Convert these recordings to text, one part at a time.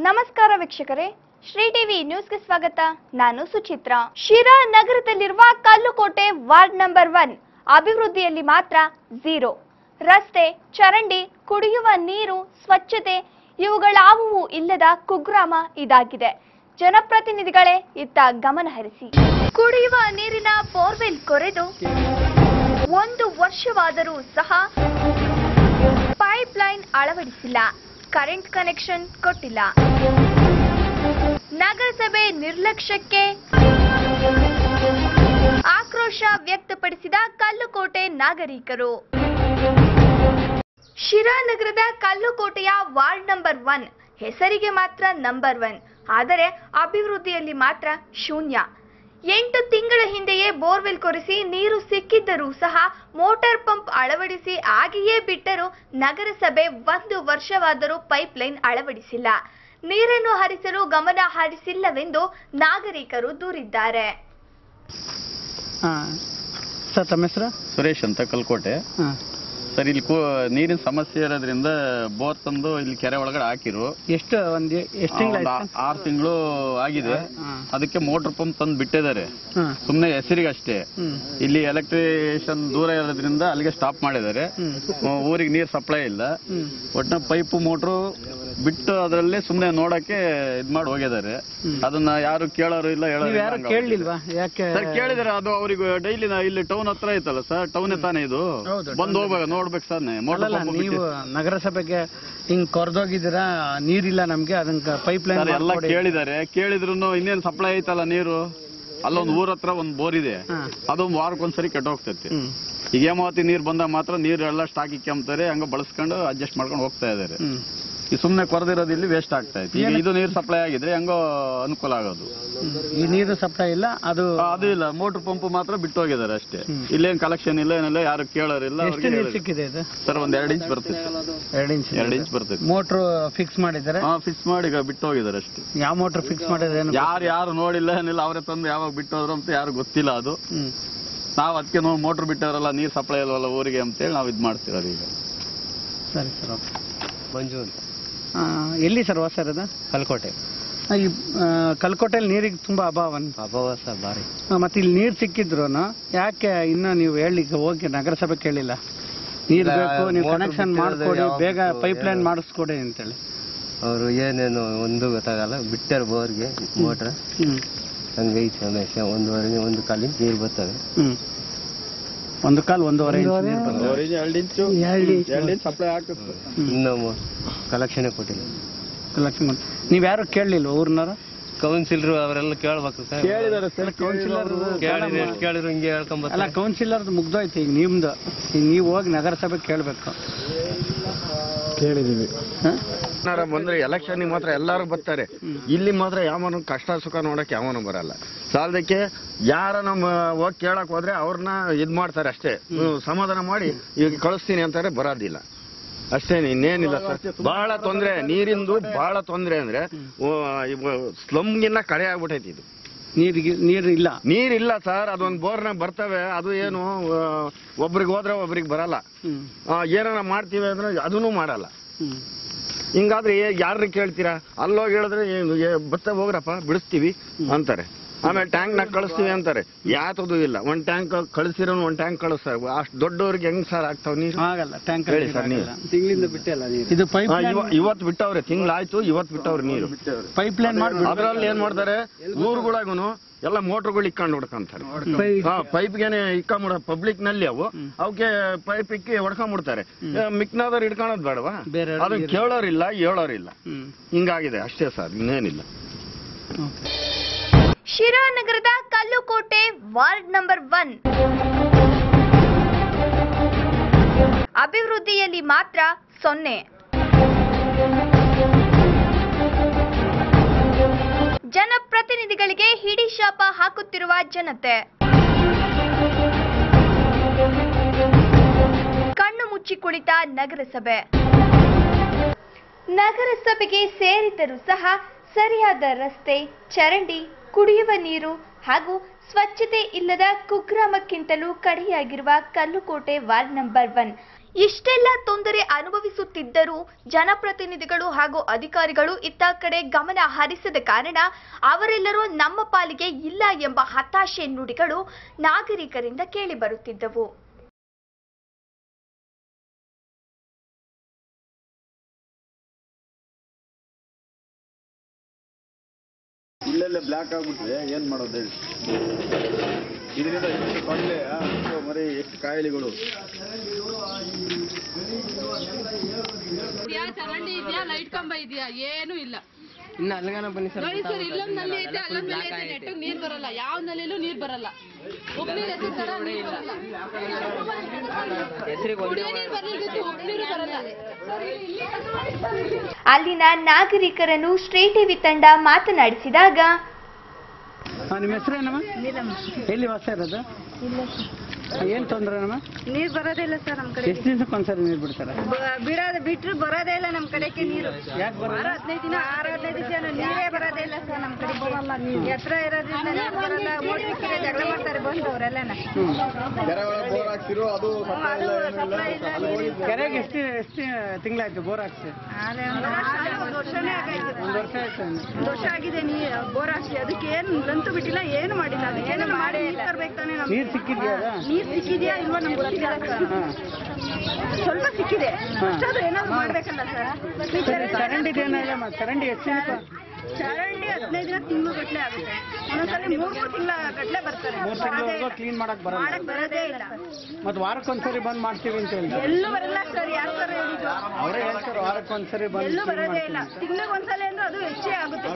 ನಮಸ್ಕಾರ ವೀಕ್ಷಕರೇ ಶ್ರೀ ಟಿವಿ ನ್ಯೂಸ್ಗೆ ಸ್ವಾಗತ ನಾನು ಸುಚಿತ್ರ ಶಿರಾ ನಗರದಲ್ಲಿರುವ ಕಲ್ಲುಕೋಟೆ ವಾರ್ಡ್ ನಂಬರ್ ಒನ್ ಅಭಿವೃದ್ಧಿಯಲ್ಲಿ ಮಾತ್ರ ಝೀರೋ ರಸ್ತೆ ಚರಂಡಿ ಕುಡಿಯುವ ನೀರು ಸ್ವಚ್ಛತೆ ಇವುಗಳಾವುವು ಇಲ್ಲದ ಕುಗ್ರಾಮ ಇದಾಗಿದೆ ಜನಪ್ರತಿನಿಧಿಗಳೇ ಇತ್ತ ಗಮನ ಹರಿಸಿ ಕುಡಿಯುವ ನೀರಿನ ಬೋರ್ವೆಲ್ ಕೊರೆದು ಒಂದು ವರ್ಷವಾದರೂ ಸಹ ಪೈಪ್ ಲೈನ್ ಅಳವಡಿಸಿಲ್ಲ ಕರೆಂಟ್ ಕನೆಕ್ಷನ್ ಕೊಟ್ಟಿಲ್ಲ ನಗರಸಭೆ ನಿರ್ಲಕ್ಷ್ಯಕ್ಕೆ ಆಕ್ರೋಶ ವ್ಯಕ್ತಪಡಿಸಿದ ಕಲ್ಲುಕೋಟೆ ನಾಗರಿಕರು ಶಿರಾ ನಗರದ ಕಲ್ಲುಕೋಟೆಯ ವಾರ್ಡ್ ನಂಬರ್ ಒನ್ ಹೆಸರಿಗೆ ಮಾತ್ರ ನಂಬರ್ ಒನ್ ಆದರೆ ಅಭಿವೃದ್ಧಿಯಲ್ಲಿ ಮಾತ್ರ ಶೂನ್ಯ ಎಂಟು ತಿಂಗಳ ಹಿಂದೆಯೇ ಬೋರ್ವೆಲ್ ಕೊರೆಸಿ ನೀರು ಸಿಕ್ಕಿದ್ದರೂ ಸಹ ಮೋಟಾರ್ ಪಂಪ್ ಅಳವಡಿಸಿ ಹಾಗೆಯೇ ಬಿಟ್ಟರೂ ನಗರಸಭೆ ಒಂದು ವರ್ಷವಾದರೂ ಪೈಪ್ ಲೈನ್ ಅಳವಡಿಸಿಲ್ಲ ನೀರನ್ನು ಹರಿಸಲು ಗಮನ ಹರಿಸಿಲ್ಲವೆಂದು ನಾಗರಿಕರು ದೂರಿದ್ದಾರೆ ಹಾಂ ಸರ್ ತಮ್ಮ ಹೆಸರು ಸುರೇಶ್ ಅಂತ ಕಲ್ಕೋಟೆ ಹಾಂ ಸರ್ ಇಲ್ಲಿ ಕೂ ನೀರಿನ ಸಮಸ್ಯೆ ಇರೋದ್ರಿಂದ ಬೋರ್ ತಂದು ಇಲ್ಲಿ ಕೆರೆ ಒಳಗಡೆ ಹಾಕಿರು ಎಷ್ಟು ಒಂದು ಎಷ್ಟು ತಿಂಗಳಾಯ್ತು ಆರು ತಿಂಗಳು ಆಗಿದೆ ಹಾಂ ಅದಕ್ಕೆ ಮೋಟರ್ ಪಂಪ್ ತಂದು ಬಿಟ್ಟಿದ್ದಾರೆ ಹಾಂ ಸುಮ್ಮನೆ ಹೆಸರಿಗಷ್ಟೇ ಹ್ಞೂ ಇಲ್ಲಿ ಎಲೆಕ್ಟ್ರಿಷಿಯನ್ ದೂರ ಇರೋದ್ರಿಂದ ಅಲ್ಲಿಗೆ ಸ್ಟಾಪ್ ಮಾಡಿದ್ದಾರೆ ಹ್ಞೂ ಊರಿಗೆ ನೀರು ಸಪ್ಲೈ ಇಲ್ಲ ಹ್ಞೂ ಒಟ್ಟಿನ ಪೈಪು ಮೋಟ್ರು ಬಿಟ್ಟು ಅದರಲ್ಲೇ ಸುಮ್ಮನೆ ನೋಡಕ್ಕೆ ಇದ್ ಮಾಡಿ ಹೋಗಿದ್ದಾರೆ ಹ್ಮ್. ಅದನ್ನ ಯಾರು ಕೇಳೋರು ಇಲ್ಲ ಹೇಳೋರು ನೀವು ಇಲ್ಲ ಯಾರು ಹಂಗಾಗಿ. ಕೇಳಲಿಲ್ವಾ ಯಾಕೆ ಸರ್ ಕೇಳಿದಾರೆ ಅದು ಅವ್ರಿಗೆ ಡೈಲಿ ಇಲ್ಲಿ ಟೌನ್ ಹತ್ರ ಐತಲ್ಲ ಸರ್ ಟೌನ್ ತಾನೇ ಇದು ಹೌದು, ಬಂದು ಹೋಗ್ಬೇಕು ನೋಡ್ಬೇಕು ಸರ್ ಮೋಟರ್ ಅಲ್ಲಲ್ಲ ನೀವು ನಗರಸಭೆಗೆ ಹಿಂಗ್ ಕೊರ್ದೋಗಿದ್ದೀರಾ ನೀರಿಲ್ಲ ನಮ್ಗೆ ಅದನ್ನ ಪೈಪ್ ಲೈನ್ ಸರ್ ಎಲ್ಲ ಕೇಳಿದಾರೆ ಕೇಳಿದ್ರು ಇನ್ನೇನ್ ಸಪ್ಲೈ ಐತಲ್ಲ ನೀರು ಅಲ್ಲೊಂದು ಊರ ಹತ್ರ ಒಂದ್ ಬೋರ್ ಇದೆ ಹಾಂ ಅದೊಂದು ವಾರಕ್ಕೊಂದ್ಸರಿ ಕೆಟ್ಟೋಗ್ತೈತಿ ಹ್ಞೂ ಈಗ ಹೇಮಾವತಿ ನೀರ್ ಬಂದಾಗ ಮಾತ್ರ ನೀರು ಎಲ್ಲ ಸ್ಟಾಕ್ ಇಕ್ಕೊಂತಾರೆ ಹಂಗ ಬಳಸ್ಕೊಂಡು ಅಡ್ಜಸ್ಟ್ ಮಾಡ್ಕೊಂಡು ಹೋಗ್ತಾ ಇದಾರೆ ಹ್ಞೂ ಈ ಸುಮ್ನೆ ಕೊರದಿರೋದು ಇಲ್ಲಿ ವೇಸ್ಟ್ ಆಗ್ತಾ ಐತಿ ಈಗ ಇದು ನೀರು ಸಪ್ಲೈ ಆಗಿದ್ರೆ ಹೆಂಗೋ ಅನುಕೂಲ ಆಗೋದು ಈ ನೀರು ಸಪ್ಲೈ ಇಲ್ಲ ಅದು ಆ, ಅದು ಇಲ್ಲ ಮೋಟರ್ ಪಂಪ್ ಮಾತ್ರ ಬಿಟ್ಟು ಹೋಗಿದ್ದಾರೆ ಅಷ್ಟೇ ಹ್ಮ್. ಇಲ್ಲೇನ್ ಕಲೆಕ್ಷನ್ ಇಲ್ಲ ಏನಿಲ್ಲ ಯಾರು ಕೇಳೋರಿಲ್ಲ ಎಷ್ಟು ಅವ್ರಿಗೆ ನೀರು ಹೇಳಿದ್ರು. ಸಿಕ್ಕಿದೆ ಇದು ಸರ್ ಒಂದ್ ಎರಡ್ ಇಂಚ್ ಬರ್ತೈತೆ ಎರಡು ಇಂಚ್ ಎರಡ್ ಇಂಚ್ ಬರ್ತೈತೆ ಮೋಟ್ರು ಫಿಕ್ಸ್ ಮಾಡಿದ್ದಾರೆ ಹಾ ಫಿಕ್ಸ್ ಮಾಡಿ ಈಗ ಬಿಟ್ಟು ಹೋಗಿದ್ದಾರೆ ಅಷ್ಟೇ ಯಾವ ಮೋಟ್ರ್ ಫಿಕ್ಸ್ ಮಾಡಿದ್ರೆ ಏನು ಯಾರು ಯಾರು ನೋಡಿಲ್ಲ ಏನಿಲ್ಲ ಅವರೇ ತಂದು ಯಾವಾಗ ಬಿಟ್ಟು ಹೋದ್ರು ಅಂತ ಯಾರು ಗೊತ್ತಿಲ್ಲ ಅದು ಹ್ಞೂ ನಾವ್ ಅದಕ್ಕೆ ನಾವು ಮೋಟರ್ ಬಿಟ್ಟವರಲ್ಲ ನೀರ್ ಸಪ್ಲೈ ಇಲ್ವಲ್ಲ ಊರಿಗೆ ಅಂತೇಳಿ ನಾವು ಇದ್ ಮಾಡ್ತಿರೋದು ಈಗ ಸರಿ ಸರ್ ಓಕೆ ಮಂಜು ಅಂತ ಎಲ್ಲಿ ಸರ್ ವಾಸ ಇರೋದು ಕಲ್ಕೋಟೆ ಆ, ಈ ಆ, ಕಲ್ಕೋಟೆಯಲ್ಲಿ ನೀರಿಗೆ ತುಂಬಾ ಅಭಾವ ಅಂತ ಅಭಾವ ಸರ್ ಭಾರಿ ಆ, ಮತ್ತೆ ಇಲ್ಲಿ ನೀರು ಸಿಕ್ಕಿದ್ರು ಯಾಕೆ ಇನ್ನ ನೀವು ಹೇಳಿಕ್ಕೆ ಹೋಗಿ ನಗರಸಭೆ ಕೇಳಿಲ್ಲ ನೀರು ಇಲ್ಲ, ಬೇಕು ನೀವು motor ಕನೆಕ್ಷನ್ ಬಿಟ್ಟಿರೋದು ಮಾಡ್ಕೊಡಿ ಯಾವಾಗ ಬೇಗ ಬೇಕು, ಪೈಪ್ ಲೈನ್ ಏನು? ಮಾಡಿಸ್ಕೊಡಿ ಅಂತೇಳಿ ಅವರು ಏನೇನು ಒಂದು ಗೊತ್ತಾಗಲ್ಲ ಬಿಟ್ಟಾರ ಬೋರ್ಗೆ ಮೋಟ್ರ್ ಹ್ಮ್ ಹಂಗೈತೆ ಸಮಸ್ಯೆ ಒಂದುವರೆ ಒಂದು ಕಾಲಿಂದ ನೀರು ಬರ್ತವೆ ಹ್ಮ್ ಒಂದು ಕಾಲ್ ಒಂದೂವರೆ ಇಂಚ್ ನೀರು ಬಂತು. ಎರಡ್ ಇಂಚು ಎರಡ್ ಇಂಚ್ ಸಪ್ಲೈ ಆಗ್ತದೆ ಇನ್ನೂ ಕಲೆಕ್ಷನ್ ಕೊಟ್ಟಿಲ್ಲ ಲಕ್ಷ್ಮಿ ನೀವ್ ಯಾರು ಕೇಳಲಿಲ್ಲ ಊರ್ನವ್ರು ಕೌನ್ಸಿಲರ್ ಅವರೆಲ್ಲ ಕೇಳ್ಬೇಕು ಸರ್ ಕೇಳಿದಾರೆ ಸರ್ ಕೌನ್ಸಿಲರ್ ಕೇಳಿದ್ರೆ ಎಷ್ಟು ಕೇಳಿದ್ರು ಹಿಂಗೆ ಅಲ್ಲ ಹೇಳ್ಕೊಂಬರ್ತಾರೆ ಕೌನ್ಸಿಲರ್ದು ಮುಗ್ದೋಯ್ತು ಈಗ ನಿಮ್ದು ಈಗ ನೀವು ಹೋಗಿ ನಗರಸಭೆ ಕೇಳಬೇಕು ಕೇಳಿದೀವಿ ಹಾ ಬಂದ್ರೆ ಎಲೆಕ್ಷನ್ ಮಾತ್ರ ಎಲ್ಲರೂ ಬರ್ತಾರೆ ಇಲ್ಲಿ ಮಾತ್ರ ಯಾವನು ಕಷ್ಟ ಸುಖ ನೋಡಕ್ ಯಾವನು ಬರಲ್ಲ ಸಾಲದಕ್ಕೆ ಯಾರ ನಮ್ಮ ಹೋಗಿ ಕೇಳಕ್ ಹೋದ್ರೆ ಅವ್ರನ್ನ ಇದ್ ಮಾಡ್ತಾರೆ ಅಷ್ಟೇ ಹ್ಮ್, ಸಮಾಧಾನ ಮಾಡಿ ಈಗ ಕಳಿಸ್ತೀನಿ ಅಂತಾರೆ ಬರೋದಿಲ್ಲ ಅಷ್ಟೇ ಇನ್ನೇನಿಲ್ಲ ಸರ್ ಬಹಳ ತೊಂದ್ರೆ ನೀರಿಂದು ಬಹಳ ತೊಂದ್ರೆ ಅಂದ್ರೆ ಸ್ಲಮ್ಗಿನ್ನ ಕಡೆ ಆಗ್ಬಿಟ್ಟೈತಿ ಇದು ನೀರಿಗೆ ನೀರು ಇಲ್ಲ ನೀರಿಲ್ಲ ಸರ್ ಅದೊಂದು ಬೋರ್ನಾಗ ಬರ್ತವೆ ಅದು ಏನು ಆ, ಒಬ್ರಿಗೆ ಹೋದ್ರೆ ಒಬ್ರಿಗೆ ಬರಲ್ಲ ಹ್ಮ್ ಆ, ಏನಾರ ಮಾಡ್ತೀವಿ ಅಂದ್ರೆ ಅದನ್ನೂ ಮಾಡಲ್ಲ ಹ್ಮ್ ಹಿಂಗಾದ್ರೆ ಯಾರನ್ನ ಕೇಳ್ತೀರಾ ಅಲ್ಲೋಗಿ ಹೇಳಿದ್ರೆ ಏನು ಏ, ಬತ್ತ ಹೋಗ್ರಪ್ಪ ಬಿಡಿಸ್ತೀವಿ ಅಂತಾರೆ ಆಮೇಲೆ ಟ್ಯಾಂಕ್ ನಾಗ ಕಳಿಸ್ತೀವಿ ಅಂತಾರೆ ಯಾತದು ಇಲ್ಲ ಒಂದ್ ಟ್ಯಾಂಕ್ ಕಳಿಸಿರೋ ಒಂದ್ ಟ್ಯಾಂಕ್ ಕಳಿಸ್ತಾರೆ ಅಷ್ಟು ದೊಡ್ಡವ್ರಿಗೆ ಹೆಂಗ್ ಸರ್ ಆಗ್ತಾವ ನೀರು ಆಗಲ್ಲ ಟ್ಯಾಂಕ್ ಹೇಳಿ ಸರ್ ನೀವು. ತಿಂಗಳಿಂದ ಬಿಟ್ಟಲ್ಲ ಇದು ಪೈಪ್ ಆ, ಇವ- ಇವತ್ತು ಬಿಟ್ಟವ್ರೆ ತಿಂಗಳಾಯ್ತು ಇವತ್ತು ಬಿಟ್ಟವ್ರೆ ನೀರು ಪೈಪ್ ಲೈನ್ ಮಾಡಿ ಅದ್ರಲ್ಲಿ ಏನ್ ಮಾಡ್ತಾರೆ ಊರುಗಳಾಗುನು ಎಲ್ಲ ಮೋಟರ್ಗಳು ಇಕ್ಕೊಂಡು ಹೊಡ್ಕೊಂತಾರೆ ಹಾ ಪೈಪ್ಗೆನೆ ಇಕ್ಕೊಂಬಿಡ ಪಬ್ಲಿಕ್ ನಲ್ಲಿ ಅವು ಅವಕ್ಕೆ ಪೈಪ್ ಇಕ್ಕಿ ಹೊಡ್ಕೊಂಡ್ಬಿಡ್ತಾರೆ ಮಿಕ್ನಾದವ್ರು ಹಿಡ್ಕೊಳೋದ್ ಬೇಡವಾ ಬೇರೆ ಅದನ್ನ ಕೇಳೋರಿಲ್ಲ ಹೇಳೋರಿಲ್ಲ ಹ್ಮ್ ಹಿಂಗಾಗಿದೆ ಅಷ್ಟೇ ಸರ್ ಇನ್ನೇನಿಲ್ಲ ಓಕೆ ಶಿರಾ ನಗರದ ಕಲ್ಲುಕೋಟೆ ವಾರ್ಡ್ ನಂಬರ್ ಒನ್ ಅಭಿವೃದ್ಧಿಯಲ್ಲಿ ಮಾತ್ರ ಸೊನ್ನೆ ಜನಪ್ರತಿನಿಧಿಗಳಿಗೆ ಹಿಡಿ ಶಾಪ ಹಾಕುತ್ತಿರುವ ಜನತೆ ಕಣ್ಣು ಮುಚ್ಚಿ ಕುಳಿತ ನಗರಸಭೆ ನಗರಸಭೆಗೆ ಸೇರಿದರೂ ಸಹ ಸರಿಯಾದ ರಸ್ತೆ ಚರಂಡಿ ಕುಡಿಯುವ ನೀರು ಹಾಗೂ ಸ್ವಚ್ಛತೆ ಇಲ್ಲದ ಕುಗ್ರಾಮಕ್ಕಿಂತಲೂ ಕಡೆಯಾಗಿರುವ ಕಲ್ಲುಕೋಟೆ ವಾರ್ಡ್ ನಂಬರ್ ಒನ್ ಇಷ್ಟೆಲ್ಲ ತೊಂದರೆ ಅನುಭವಿಸುತ್ತಿದ್ದರೂ ಜನಪ್ರತಿನಿಧಿಗಳು ಹಾಗೂ ಅಧಿಕಾರಿಗಳು ಇತ್ತ ಕಡೆ ಗಮನ ಹರಿಸದ ಕಾರಣ ಅವರೆಲ್ಲರೂ ನಮ್ಮ ಪಾಲಿಗೆ ಇಲ್ಲ ಎಂಬ ಹತಾಶೆ ನುಡಿಗಳು ನಾಗರಿಕರಿಂದ ಕೇಳಿಬರುತ್ತಿದ್ದವು ಇಲ್ಲೆಲ್ಲ ಬ್ಲ್ಯಾಕ್ ಆಗ್ಬಿಟ್ರೆ ಏನ್ ಮಾಡೋದು ಹೇಳಿ ಇದರಿಂದ ಎಷ್ಟು ಸೊಳ್ಳೆ ಆ, ಎಷ್ಟು ಮರಿ ಎಷ್ಟು ಕಾಯಿಲೆಗಳು ಇದೆಯಾ ಚರಂಡಿ ಇದೆಯಾ ಲೈಟ್ ಕಂಬ ಇದೆಯಾ ಏನು ಇಲ್ಲ ಇನ್ನು ಅಲ್ಲಿಗಾನ ಬನ್ನಿ ಸರ್ ನೋಡಿ ಸರ್ ಇಲ್ಲೊಂದ್ ನಲ್ಲಿ ಐತೆ ಅಲ್ಲೊಂದ್ ನಲ್ಲಿ ಐತೆ ನೆಟ್ಟಿಗೆ ನೀರ್ ಬರಲ್ಲ ಯಾವ ನಲ್ಲಿಲೂ ನೀರ್ ಬರಲ್ಲ ಉಪ್ಪು ನೀರ್ ಎತ್ತಿರ್ತಾರ ನೀರ್ ಬರಲ್ಲ ಕುಡಿಯೋ ನೀರ್ ಬರ್ಲಿಕ್ಕೆ ಉಪ್ಪು ನೀರು ಬರಲ್ಲ ಅಲ್ಲಿನ ನಾಗರಿಕರನ್ನು ಶ್ರೀ ಟಿವಿ ತಂಡ ಮಾತನಾಡಿಸಿದಾಗ ಹಾಂ ನಿಮ್ಮ ಹೆಸರೇನಮ್ಮ ಎಲ್ಲಿ ವಾಸ ಇರೋದು ಏನು ತೊಂದರೆ ನಮ್ಮ ನೀರ್ ಬರೋದೇ ಇಲ್ಲ ಸರ್ ನಮ್ ಕಡೆ ಎಷ್ಟು ದಿವಸಕ್ಕೊಂದ್ಸರಿ ನೀರು ಬಿಡ್ತಾರೆ ಬ- ಬಿಡೋದು ಬಿಟ್ರು ಬರೋದೇ ಇಲ್ಲ ನಮ್ ಕಡೆಗೆ ನೀರು ಯಾಕೆ ಬರಲ್ಲ ಆರು ಹದಿನೈದು ದಿನ ಆರು ಹದಿನೈದು ದಿನ ನೀರೇ ಬರೋದೇ ಇಲ್ಲ ಸರ್ ನಮ್ ಕಡೆ ಬರಲ್ಲ ಎತ್ತರ ಇರೋದ್ರಿಂದ ನೀರ್ ಬರಲ್ಲ ಮೋಟ್ರ್ ಕಿರೆ ಜಗಳ ಮಾಡ್ತಾರೆ ಬಂದು ಅವರೆಲ್ಲನ ಕೆರೆ ಒಳಗೆ ಬೋರ್ ಹಾಕ್ತಿರೋ ಅದು ಸಪ್ಲೈ ಇಲ್ಲ ಏನಿಲ್ಲ ಅಲ್ಲಿ ಹೋಗಿ ಕೆರೆಗೆ ಎಷ್ಟು ಎಷ್ಟು ತಿಂಗಳಾಯ್ತು ಬೋರ್ ಹಾಕ್ಸಿ ಒಂದು ವರ್ಷನೇ ಆಗೈತೆ ಒಂದು ವರ್ಷ ಆಯ್ತು ಒಂದು ವರ್ಷ ಆಗಿದೆ ನೀರ್ ಬೋರ್ ಹಾಕಿ ಅದಕ್ಕೆ ಏನು ಲಂತು ಬಿಟ್ಟಿಲ್ಲ ಏನು ಮಾಡಿಲ್ಲ ಅದಕ್ಕೆ ಏನು ಮಾಡಿ ನೀರ್ ತರ್ಬೇಕು ತಾನೇ ನಮ್ಗೆ ನೀರು ಸಿಕ್ಕಿದ್ಯಾ ಅದ ನೀರ್ ಸಿಕ್ಕಿದ್ಯಾ ಇಲ್ವಾ ನಮ್ಗೆ ಗೊತ್ತಿಲ್ಲ ಸರ್ ಹಾಂ ಸ್ವಲ್ಪ ಸಿಕ್ಕಿದೆ ಅಷ್ಟಾದ್ರೂ ಏನಾದ್ರು ಮಾಡ್ಬೇಕಲ್ಲ ಸರ್ ಸರಿ ಚರಂಡಿ ಏನಾಗಿಲ್ಲ ಚರಂಡಿ ಎಷ್ಟು ದಿನಕ್ಕೆ ಚರಂಡಿ ಹದಿನೈದು ದಿನ ತಿಂಗಳು ಗಟ್ಲೆ ಆಗುತ್ತೆ ಒಂದೊಂದ್ಸಲಿ ಮೂರ್ ಮೂರ್ ತಿಂಗಳ ಗಟ್ಲೆ ಬರ್ತಾರೆ ಮೂರು ತಿಂಗಳವರೆಗೂ ಕ್ಲೀನ್ ಮಾಡಕ್ ಬರಲ್ಲ ಮಾಡಕ್ ಬರೋದೇ ಇಲ್ಲ ಮತ್ತೆ ವಾರಕ್ಕೊಂದ್ಸರಿ ಬಂದ್ ಮಾಡ್ತೀವಿ ಅಂತ ಹೇಳ್ತಾರೆ ಎಲ್ಲೂ ಬರಲ್ಲ ಸರ್ ಯಾರು ಸರ್ ಹೇಳಿದ್ದು ಅವರೇ ಹೇಳ್ತಾರೆ ವಾರಕ್ಕೊಂದ್ಸರಿ ಬಂದು ಎಲ್ಲೂ ಕ್ಲೀನ್ ಬರೋದೇ ಇಲ್ಲ ಮಾಡ್ತೀವಿ ತಿಂಗಳಿಗೆ ಒಂದ್ಸಲ ಅಂದ್ರೆ ಅದು ಹೆಚ್ಚೇ ಆಗುತ್ತೆ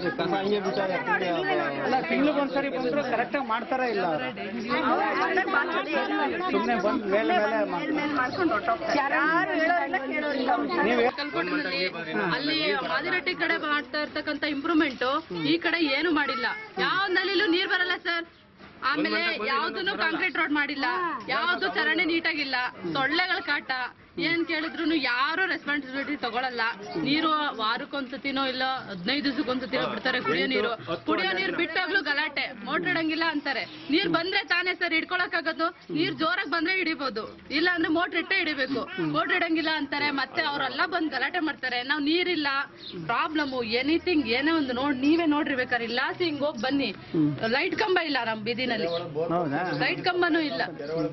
ಅಲ್ಲ ತಿಂಗಳಿಗೊಂದ್ಸರಿ ಬಂದ್ರು ಕರೆಕ್ಟಾಗಿ ಮಾಡ್ತಾರ ಇಲ್ಲ ಅವರು ಅವ್ರು ಬಂದಾಗ ಮಾತಾಡಿ ಸುಮ್ಮನೆ ಬಂದು ಮೇಲೆ ಮೇಲೆ ಮೇಲ್ ಮೇಲ್ ಮಾಡ್ಕೊಂಡು ಹೊರ್ಟೋಗ್ತಾರೆ ಯಾರು ಹೇಳೋರಿಲ್ಲ ಕೇಳೋರಿಲ್ಲ ನೀವು ಕಲ್ಕೊಟ್ಟಿನಲ್ಲಿ ಅಲ್ಲಿ ಮಾದಿರಟ್ಟಿ ಕಡೆ ಮಾಡ್ತಾ ಇರ್ತಕ್ಕಂತ ಇಂಪ್ರೂವ್ಮೆಂಟ್ ಈ ಕಡೆ ಏನು ಮಾಡಿಲ್ಲ ಯಾವ ನಲ್ಲಿಲೂ ನೀರ್ ಬರಲ್ಲ ಸರ್ ಆಮೇಲೆ ಯಾವ್ದನ್ನು ಕಾಂಕ್ರೀಟ್ ರೋಡ್ ಮಾಡಿಲ್ಲ ಯಾವ್ದು ಚರಂಡಿ ನೀಟಾಗಿಲ್ಲ ಸೊಳ್ಳೆಗಳ ಕಾಟ ಏನ್ ಕೇಳಿದ್ರು ಯಾರು ರೆಸ್ಪಾನ್ಸಿಬಿಲಿಟಿ ತಗೊಳಲ್ಲ ನೀರು ವಾರಕ್ಕೊಂದ್ಸತಿನೋ ಇಲ್ಲ ಹದಿನೈದು ದಿವಸಕ್ಕೊಂದ್ಸತಿನೋ ಬಿಡ್ತಾರೆ ಕುಡಿಯೋ ನೀರು ಕುಡಿಯೋ ನೀರು ಬಿಟ್ಟಾಗ್ಲೂ ಗಲಾಟೆ ಮೋಟರ್ ಇಡಂಗಿಲ್ಲ ಅಂತಾರೆ ನೀರ್ ಬಂದ್ರೆ ತಾನೇ ಸರ್ ಹಿಡ್ಕೊಳಕ್ ಆಗೋದು ನೀರ್ ಜೋರಾಗಿ ಬಂದ್ರೆ ಹಿಡಿಬಹುದು ಇಲ್ಲ ಅಂದ್ರೆ ಮೋಟರ್ ಇಟ್ಟೆ ಹಿಡಿಬೇಕು ಮೋಟರ್ ಇಡಂಗಿಲ್ಲ ಅಂತಾರೆ ಮತ್ತೆ ಅವರೆಲ್ಲ ಬಂದ್ ಗಲಾಟೆ ಮಾಡ್ತಾರೆ ನಾವ್ ನೀರಿಲ್ಲ ಪ್ರಾಬ್ಲಮ್ ಎನಿಥಿಂಗ್ ಏನೇ ಒಂದು ನೋಡ್ ನೀವೇ ನೋಡ್ರಿ ಬೇಕಾದ್ರೆ ಇಲ್ಲ ಹಿಂಗ್ ಹೋಗ್ ಬನ್ನಿ ಲೈಟ್ ಕಂಬ ಇಲ್ಲ ನಮ್ ಬೀದಿನಲ್ಲಿ ಹೌದಾ ಲೈಟ್ ಕಂಬನೂ ಇಲ್ಲ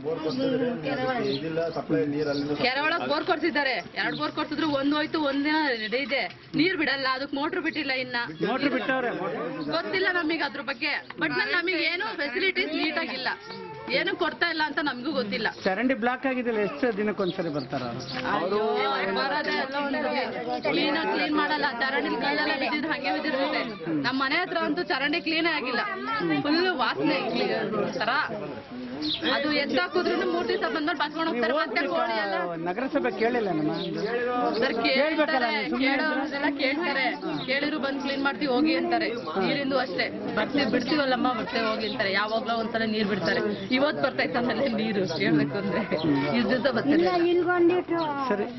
ಇದಿಲ್ಲ ಸಪ್ಲೈ ನೀರು ಅಲ್ಲಿಂದ ಕೆರೆ ಒಳಗ್ ಬೋರ್ ಕೊರ್ಸಿದ್ದಾರೆ ಎರಡ್ ಬೋರ್ ಕೊರ್ಸಿದ್ರು ಒಂದ್ ಹೋಯ್ತು ಒಂದಿನ ಇದೆ ನೀರ್ ಬಿಡಲ್ಲ ಅದಕ್ ಮೋಟ್ರ್ ಬಿಟ್ಟಿಲ್ಲ ಇನ್ನ ಮೋಟ್ರ್ ಬಿಟ್ಟವ್ರೆ ಗೊತ್ತಿಲ್ಲ ನಮಗೆ ಅದ್ರ ಬಗ್ಗೆ ಬಟ್ ನಮಗೆ ಏನು ಫೆಸಿಲಿಟೀಸ್ ನೀಟಾಗಿಲ್ಲ ಏನು ಕೊಡ್ತಾ ಇಲ್ಲ ಅಂತ ನಮಗೂ ಗೊತ್ತಿಲ್ಲ ಚರಂಡಿ ಬ್ಲಾಕ್ ಆಗಿದ್ದಿಲ್ಲ ಎಷ್ಟು ದಿನಕ್ಕೊಂದ್ಸರಿ ಬರ್ತಾರ ಅವರು ಬರೋದೇ ಎಲ್ಲ ಒಂದು ಕ್ಲೀನ್ ಕ್ಲೀನ್ ಮಾಡಲ್ಲ ಚರಂಡಿ ಕೈಲೆಲ್ಲ ಬಿದ್ದಿದ್ದು ಹಂಗೆ ಬಿದ್ದಿರುತ್ತೆ ನಮ್ಮ ಮನೆ ಹತ್ರ ಅಂತೂ ಚರಂಡಿ ಕ್ಲೀನ್ ಆಗಿಲ್ಲ ಫುಲ್ ವಾಸನೆ ತರ ಅದು ಎದ್ದಾಕಿದ್ರು ಮೂರ್ ದಿವಸ ಬಂದ್ಮೇಲೆ ಬಸ್ಕೊಂಡು ಹೋಗ್ತಾರೆ ಮತ್ತೆ ಕೋಳಿ ಎಲ್ಲ ನಗರಸಭೆ ಕೇಳಿಲ್ಲ ನಮ್ಮ ಸರ್ ಕೇಳ್ಬೇಕಲ್ಲ ಕೇಳ್ತಾರೆ ನೀವು ಸುಮ್ನೆ ಇದ್ರೆ? ಕೇಳೋರೆಲ್ಲ ಕೇಳ್ತಾರೆ ಕೇಳಿದ್ರು ಬಂದ್ ಕ್ಲೀನ್ ಮಾಡ್ತೀವಿ ಹೋಗಿ ಅಂತಾರೆ ನೀರಿಂದು ಅಷ್ಟೇ ಬರ್ತೀವಿ ಬಿಡ್ತೀವಲ್ಲಮ್ಮ ಬರ್ತೇವೆ ಹೋಗಿ ಅಂತಾರೆ ಯಾವಾಗ್ಲೋ ಒಂದ್ಸಲ ನೀರ್ ಬಿಡ್ತಾರೆ ಇವತ್ ಬರ್ತೈತೆ ಆಮೇಲೆ ನೀರು ಹೇಳ್ಬೇಕು ಅಂದ್ರೆ ಇಷ್ಟ ದಿವಸ ಬರ್ತಾರೆ ಸರಿ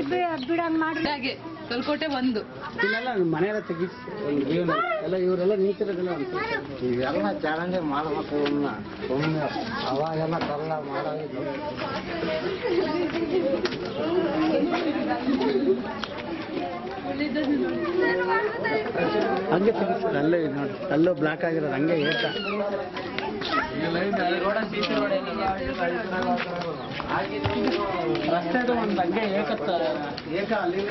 ಹಾಗೆ ಕಲ್ಕೋಟೆ ಒಂದು ಇಲ್ಲೆಲ್ಲ ಮನೆಯೆಲ್ಲ ತೆಗಿಸಿ ಒಂದು ಜೀವನ ಎಲ್ಲ ಇವರೆಲ್ಲ ನಿಂತಿರೋದಿಲ್ಲ ಅಂತ ಇವೆಲ್ಲ ಚರಂಡಿ ಮಾಡ್ಬೇಕು ಇನ್ನ ಸುಮ್ಮನೆ ಅವಾಗೆಲ್ಲ ಕಲ್ಲ ಮಾಡೋದು ಹಂಗೆ ತೆಗಿಸಿ ಅಲ್ಲೇ ಇದು ನೋಡಿ ಅಲ್ಲೂ ಬ್ಲಾಕ್ ಆಗಿರೋದು ಹಂಗೆ ಏಟ ರಸ್ತೆದು ಒಂದು ಹಂಗೆ ಏಕತ್ತ ಏಕ ಅಲ್ಲಿಂದ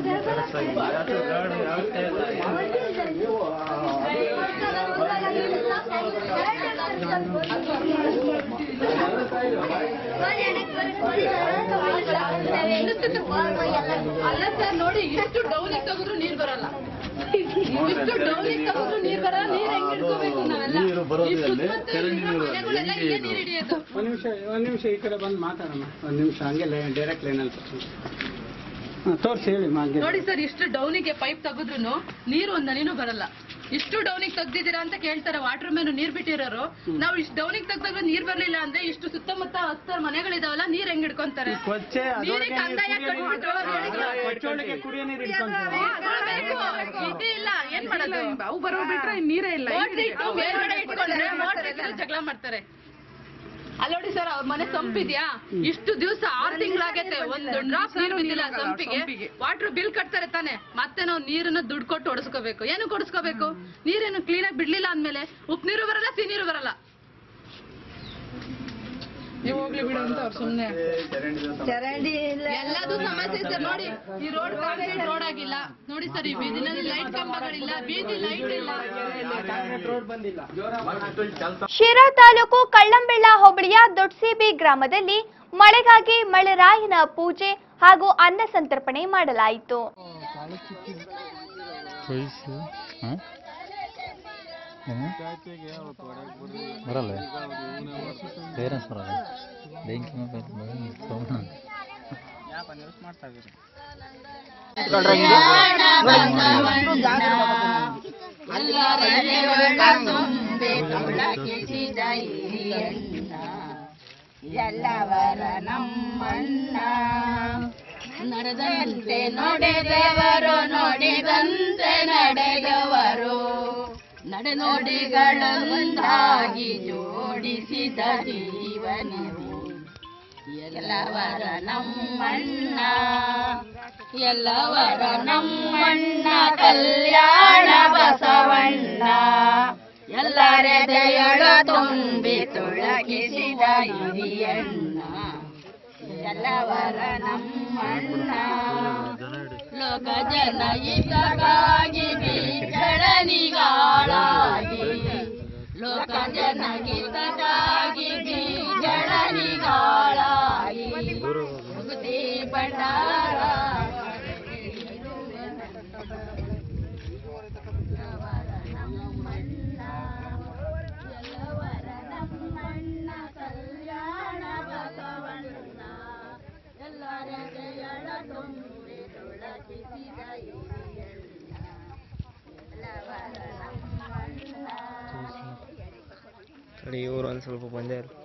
ಅಲ್ಲ ಸರ್ ನೋಡಿ ಎಷ್ಟು ಡೌನಿಗೆ ತೆಗೆದ್ರು ನೀರ್ ಬರಲ್ಲ ಇಷ್ಟು ಡೌನಿಗೆ ತೆಗೆದ್ರು ನೀರ್ ಬರಲ್ಲ ನೀರ್ ಹೆಂಗ್ ಹಿಡ್ಕೋಬೇಕು ನಾವೆಲ್ಲ ನೀರು ಬರೋದೇ ಈ ಅಲ್ಲಿ, ಸುತ್ತಮುತ್ತ ಚರಂಡಿ ನೀರು ಅಲ್ಲಿ. ಮನೆಗಳೆಲ್ಲ ಹೆಂಗೆ ಇಲ್ಲೇ ಇದು? ನೀರ್ ಹಿಡಿಯೋದು ಒಂದು ನಿಮಿಷ ಒಂದು ನಿಮಿಷ ಈ ಕಡೆ ಬಂದು ಮಾತಾಡೋಣ ಒಂದು ನಿಮಿಷ ಹಂಗೆ ಡೈರೆಕ್ಟ್ ಲೈನಲ್ಲಿ ಹಾಂ ತೋರಿಸಿ ಹೇಳಿ ಮಾಗೆ ನೋಡಿ ಸರ್ ಇಷ್ಟು ಡೌನಿಗೆ ಪೈಪ್ ತೆಗೆದ್ರು ನೀರು ಒಂದ್ ಹನಿನೂ ಬರಲ್ಲ ಇಷ್ಟು ಡೌನಿಗೆ ತೆಗ್ದಿದ್ದೀರಾ ಅಂತ ಕೇಳ್ತಾರೆ ವಾಟರ್ ಮೇಲೆ ನೀರ್ ಬಿಟ್ಟಿರೋರು ನಾವು ಇಷ್ಟು ಡೌನಿಗೆ ತೆಗ್ದಾಗ ನೀರ್ ಬರ್ಲಿಲ್ಲ ಅಂದ್ರೆ ಇಷ್ಟು ಸುತ್ತಮುತ್ತ ಹತ್ತಾರು ಮನೆಗಳಿದಾವಲ್ಲ ನೀರ್ ಹೆಂಗ್ ಹಿಡ್ಕೊಂತಾರೆ ಕೊಚ್ಚೆ ನೀರಿಗೆ ಕಂದಾಯ ಕಟ್ಬಿಟ್ಟು ಕೊಚ್ಚೊಳಗೆ ಕುಡಿಯೋ ನೀರು ಇಟ್ಕೊಂತಾರೆ ಇದು ಇಲ್ಲ ಏನ್ ಮಾಡೋದು ಅವು ಬರೋ ಬಿಟ್ರೆ ನೀರೇ ಇಲ್ಲ ಮೋಟ್ರ್ ಇಟ್ಟು ಮೇಲ್ಗಡೆ ಇಟ್ಕೊಂಡ್ರೆ ಮೋಟ್ರ್ ಇಟ್ಟು ಜಗಳ ಮಾಡ್ತಾರೆ ಅಲ್ಲಿ ನೋಡಿ ಸರ್ ಅವ್ರ ಮನೆ ಸಂಪಿದ್ಯಾ ಇಷ್ಟು ದಿವಸ ಆರ್ ತಿಂಗಳಾಗೈತೆ ಒಂದು ಡ್ರಾಪ್ ನೀರು ಬಿದ್ದಿಲ್ಲ ಸಂಪಿಗೆ ವಾಟರ್ ಬಿಲ್ ಕಟ್ತಾರೆ ತಾನೆ ಮತ್ತೆ ನಾವು ನೀರನ್ನ ದುಡ್ಡು ಕೊಟ್ಟು ಹೊಡ್ಸ್ಕೋಬೇಕು ಏನು ಕೊಡಿಸ್ಕೋಬೇಕು ನೀರೇನು ಕ್ಲೀನ್ ಆಗಿ ಬಿಡ್ಲಿಲ್ಲ ಅಂದ್ಮೇಲೆ ಉಪ್ಪು ನೀರು ಬರಲ್ಲ ಸಿಹಿ ನೀರು ಬರಲ್ಲ ನೀವು ಹೋಗ್ಲಿ ಬಿಡು ಅಂತ ಅವ್ರು ಸುಮ್ನೆ ಚರಂಡಿ ಇಲ್ಲ ಎಲ್ಲದೂ ಸಮಸ್ಯೆ ಸರ್ ನೋಡಿ ಈ ರೋಡ್ ಕಾಂಕ್ರೀಟ್ ರೋಡ್ ಆಗಿಲ್ಲ ನೋಡಿ ಸರ್ ಈ ಬೀದಿನಲ್ಲಿ ಲೈಟ್ ಕಂಬಗಳಿಲ್ಲ ಬೀದಿ ಲೈಟ್ ಇಲ್ಲ ಶಿರಾ ತಾಲೂಕು ಕಳ್ಳಂಬೆಳ್ಳ ಹೋಬಳಿಯ ದೊಡ್ಸಿಬಿ ಗ್ರಾಮದಲ್ಲಿ ಮಳೆಗಾಗಿ ಮಳೆರಾಯನ ಪೂಜೆ ಹಾಗೂ ಅನ್ನ ಸಂತರ್ಪಣೆ ಮಾಡಲಾಯಿತು ಬರಲ್ಲ ಪೇರೆಂಟ್ಸ್ ಬರಲ್ಲ ಬೆಂಕಿ ಸೌಂಡ್ ಎಲ್ಲವರ ನಮ್ಮಣ್ಣ ನಡೆದಂತೆ ನೋಡಿದವರು ನೋಡಿದಂತೆ ನಡೆದವರು ನಡೆ ನುಡಿಗಳೊಂದಾಗಿ ಜೋಡಿಸಿದ ಜೀವನವು ಎಲ್ಲವರ ನಮ್ಮಣ್ಣ ಎಲ್ಲವರ ನಮ್ಮಣ್ಣ ಕಲ್ಯಾಣ ಬಸವಣ್ಣ ಎಲ್ಲರೆದೆಯೊಳ ತುಂಬಿ ತುಳಕಿಸಿದ ಹಿರಿಯಣ್ಣ ಎಲ್ಲವರ ನಮ್ಮಣ್ಣ ಲೋಕ ಜನಹಿತಕ್ಕಾಗಿ ಬೀಜಳನಿಗಾಳಾಗಿ ಲೋಕ ಜನಹಿತಕ್ಕಾಗಿ ಬೀಜಳನಿಗಾಳಾಗಿ ಮುಗುದಿ ಭಂಡಾರ ಕಡೆ ಇವರು ಒಂದು ಸ್ವಲ್ಪ ಬಂದೇ ಇಲ್ಲ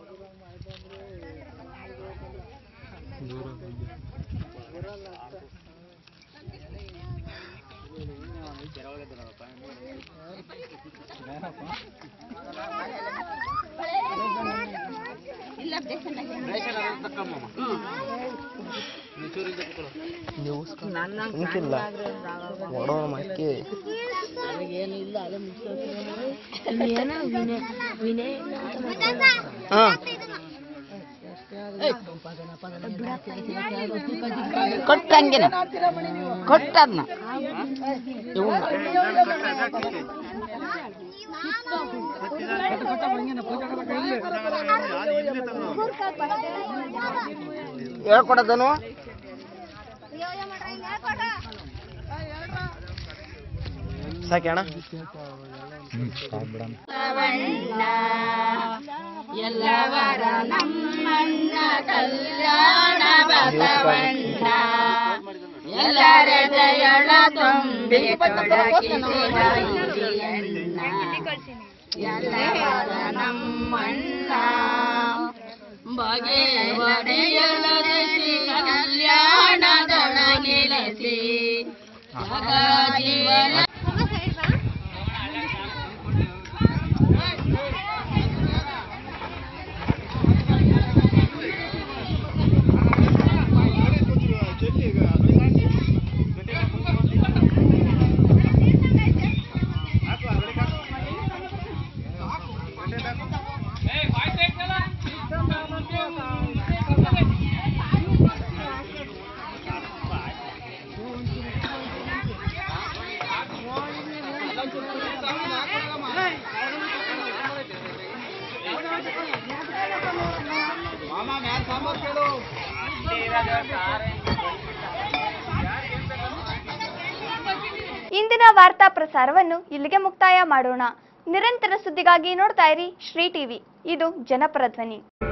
ಉಂಟಿಲ್ಲ ಒಡೋಣ ಮಕ್ಕಿ ಹಾಂ ಕೊಟ್ಟಂಗಿನ ಕೊಟ್ಟದ್ನ ಹೇಳ್ಕೊಡೋದನು ಸಾಕೆ ಅಣ್ಣ ಬಸವಣ್ಣ ಎಲ್ಲವರ ನಮ್ಮಣ್ಣ ಕಲ್ಯಾಣ ಬಸವಣ್ಣ ಎಲ್ಲರೆದೆಯೊಳ ತುಂಬಿ ತೊಡಗಿಸಿದ ಹಿರಿಯಣ್ಣ ಎಲ್ಲವರ ನಮ್ಮಣ್ಣ ಬಗೆ ಬಗೆಯೊಳರಿಸಿ ಕಲ್ಯಾಣದೊಳಗಿಳಿಸಿ ಜಗ ಜೀವನ ಇಂದಿನ ವಾರ್ತಾ ಪ್ರಸಾರವನ್ನು ಇಲ್ಲಿಗೆ ಮುಕ್ತಾಯ ಮಾಡೋಣ ನಿರಂತರ ಸುದ್ದಿಗಾಗಿ ನೋಡ್ತಾ ಇರಿ ಶ್ರೀ ಟಿವಿ ಇದು ಜನಪರ ಧ್ವನಿ